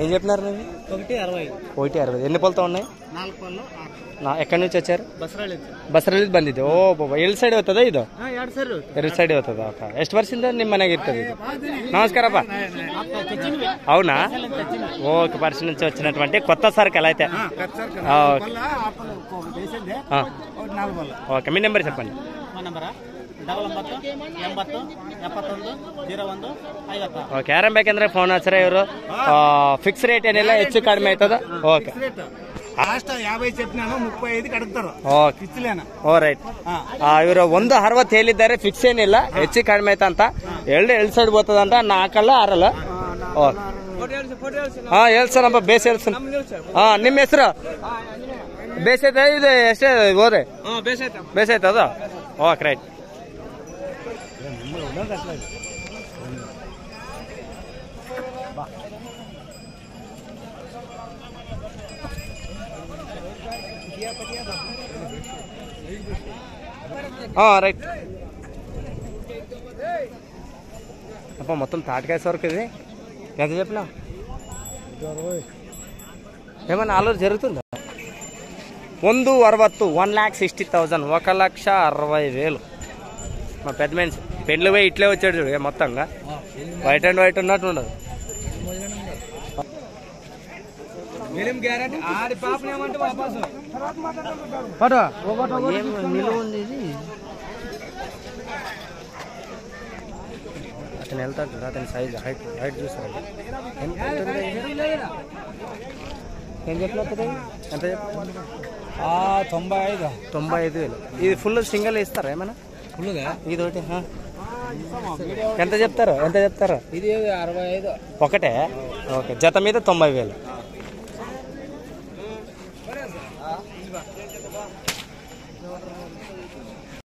ఏం చెప్పినారు నువ్వు ఒకటి అరవై ఒకటి అరవై ఎన్ని పొలతో ఉన్నాయి నాలుగు పళ్ళు ఆరు నా ఎక్కడి నుంచి వచ్చారు ಬಸರಾಳಿ ಬಸರಲ್ಲಿ ಬಂದಿದ್ದು ಓ ಬಾಬಾ ಎಲ್ಲಿ ಸೈಡ್ ಹೋಗ್ತದ ಇದು ಹಾ ಎರಡು ಸರ್ ಎರಡು ಸೈಡ್ ಹೋಗ್ತದ ಓಕೆ ಎಷ್ಟು ವರ್ಷದಿಂದ ನಿಮ್ಮ ಮನೆಗೆ ಇರ್ತದೆ ಇದು నమస్కారప్ప అవునా ఓకే పరిస్థితి నుంచి వచ్చినటువంటి కొత్త సరుకు ఎలా అయితే ఆ, ఓకే. ఆ, నాలుగు పళ్ళు ఓకే మీ నెంబర్ చెప్పండి మా ನಂಬರ ಡಬಲ್ ಒಂಬತ್ತು ಎಂಬತ್ತು ಎಪ್ಪತ್ತೊಂದು ಜೀರೋ ಒಂದು ಐವತ್ತಾರು ಓಕೆ ಯಾರಂ ಬೇಕಂದ್ರೆ ಫೋನ್ ಹಚ್ಚಿರ ಇವರು ಫಿಕ್ಸ್ ರೇಟ್ ಏನಿಲ್ಲ ಹೆಚ್ಚು ಕಡಿಮೆ ಆಯ್ತದ ಓಕೆ లాస్ట్ యాభై చెప్పినాను ముప్పై ఐదుకి అడుగుతారు ಓಕೆ ఇచ్చలేనా ಓ ರೈಟ್ ಇವರು ಒಂದು ಅರವತ್ತು ಹೇಳಿದ್ದಾರೆ ಫಿಕ್ಸ್ ಏನಿಲ್ಲ ಹೆಚ್ಚು ಕಡಿಮೆ ಆಯ್ತಾ ಅಂತ ಎರಡು ಎಳ್ ಸೈಡ್ ಬರ್ತದಂತ ನಾಲ್ಕಲ್ಲ ಆರಲ್ಲ ಓಕೆ ಹಾ ಹೇಳ್ಸನಪ್ಪ ಬೇಸ್ ಹೇಳ್ಸನ್ ಹಾ ನಿಮ್ಮ ಹೆಸರು ಬೇಸ್ ಐತೆ ಇದು ಎಷ್ಟೇ ಹೋದ್ರೆ ಬೇಸ್ ಆಯ್ತದ ಓಕೆ ರೈಟ್ రైట్ అప్ప మొత్తం తాటికాయ సరుకు ఇది ఎంత చెప్పినా ఏమన్నా ఆలోచన జరుగుతుందా ಒಂದು అరవత్తు వన్ ల్యాక్ సిక్స్టీ థౌజండ్ ఒక లక్ష అరవై వేలు మా పెద్ద మనిషి పెండ్లు పోయి ఇట్లే వచ్చాడు చూడు ఏ మొత్తంగా వైట్ అండ్ వైట్ ఉన్నట్టు ఉండదు గ్యారంటీ ఆడి పాపని ఏమంటే వాపసు ఏం నిలువ ఉంది ఇది అతను వెళ్తాడు చూడు అతని సైజ్ హైట్ హైట్ చూస్తాడు ఎంత ఉంటుంది ఇది? ఏం చెప్పినప్పుడు ఎంత చెప్పిన తొంభై ఐదు తొంభై ఐదు వేలు ఇది ఫుల్ సింగిల్ ఇస్తారా ఏమైనా ఫుల్గా ఇది ఒకటి హా. ఎంత చెప్తారు ఎంత చెప్తారు ఇది అరవై ఐదు ఒకటే ఓకే జత మీద తొంభై వేలు